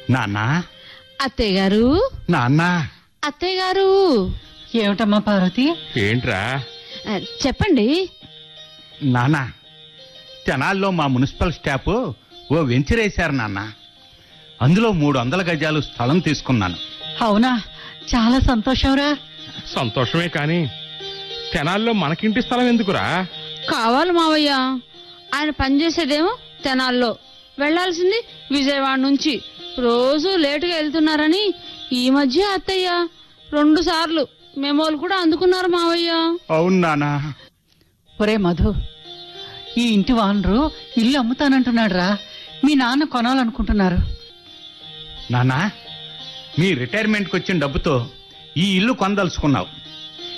నాన్న అత్తయ్య గారు నాన్న అత్తయ్య గారు ఏమిటమ్మా పార్వతి ఏంట్రా ఆ, చెప్పండి నాన్న తెనాల్లో మా మున్సిపల్ స్టాఫ్ ఓ వెంచరేశారు నాన్న అందులో మూడు వందల గజాలు స్థలం తీసుకున్నాను అవునా చాలా సంతోషంరా సంతోషమే కాని తెనాల్లో మనకింటి స్థలం ఎందుకురా కావాలి మావయ్య ఆయన పనిచేసేదేమో తెనాల్లో వెళ్ళాల్సింది విజయవాడ నుంచి రోజు లేటుగా వెళ్తున్నారని ఈ మధ్య అత్తయ్య రెండు సార్లు మెమోలు కూడా అందుకున్నారు మావయ్య అవును నాన్న ఒరే మధు ఈ ఇంటి వానరు ఇల్లు అమ్ముతానంటున్నాడు రా మీ నాన్న కొనాలనుకుంటున్నారు నాన్న మీ రిటైర్మెంట్కి వచ్చిన డబ్బుతో ఈ ఇల్లు కొనదలుచుకున్నావు